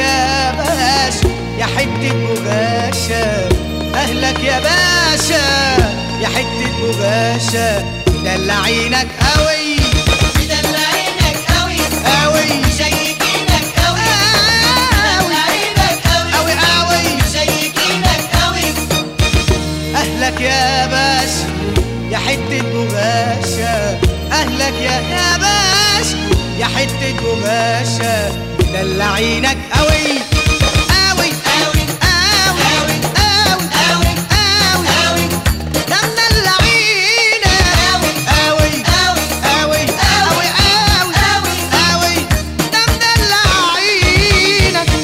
يا باشا يا حتة بغاشة أهلك يا باشا يا حتة بغاشة مدلعينك قوي مدلعينك قوي قوي مشيكينك قوي مدلعينك قوي قوي قوي مشيكينك قوي أهلك يا باشا يا حتة بغاشة أهلك يا يا باشا يا حتة بغاشة مدلعينك قوي قوي قوي قوي قوي قوي قوي قوي ده مدلعينك قوي قوي قوي قوي قوي قوي ده مدلعينك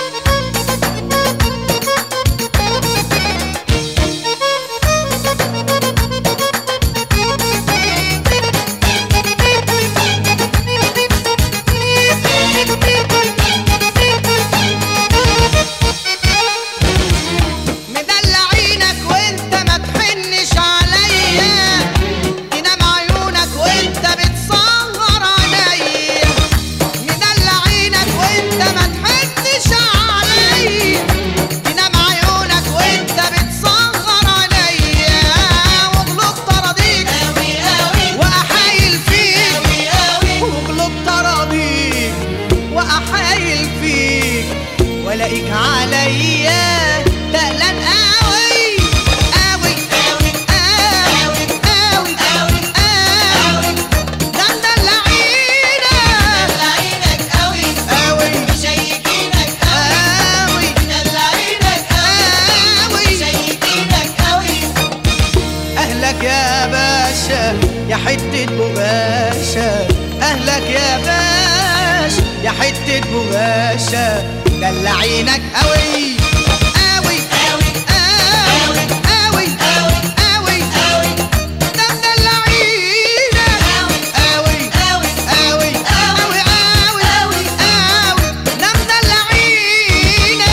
مدلعينك وانت ما تحنش عليا تنام عيونك وانت بتصغر عليا مدلعينك وانت ما تحنش عليا تنام عيونك وانت بتصغر عليا وغلطت اراضيك قوي قوي واحايل فيك قوي قوي وغلطت اراضيك واحايل فيك والاقيك عليا تقلان قوي قوي قوي قوي قوي قوي قوي ده مدلعينك مدلعينك قوي قوي مشيكينك قوي قوي مدلعينك قوي قوي مشيكينك قوي اهلك يا باشا يا حتة بغاشة اهلك يا باشا يا حتة بغاشة دلعينك قوي قوي قوي قوي قوي قوي قوي قوي ده مدلعينك قوي قوي قوي قوي قوي قوي ده مدلعينك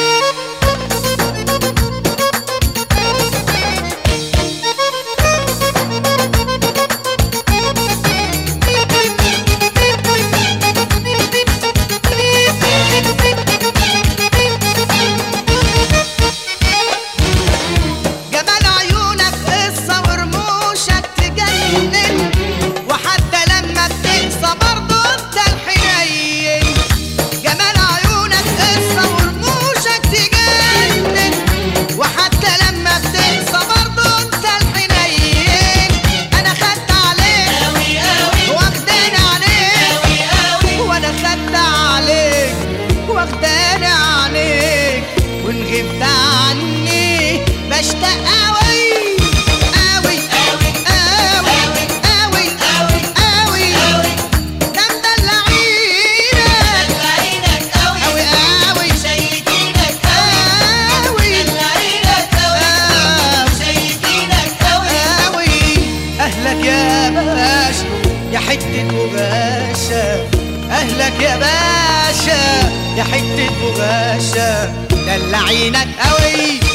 جمال عيونك قصة ورموشك تجنن وحتى لما بتنسى برضه انت الحنين جمال عيونك قصة ورموشك تجنن وحتى لما بتنسى برضه انت الحنين انا خدت عليك قوي قوي واخداني عليك قوي قوي وانا خدت عليك واخداني عليك وان غبت عني بشتاق قوي قوي قوي قوي قوي قوي قوي قوي ده مدلعينك مدلعينك قوي قوي قوي مشيكينك قوي قوي مدلعينك قوي مشيكينك قوي قوي اهلك يا باشا يا حتة بغاشة اهلك يا باشا يا حتة بغاشة دلعينك قوي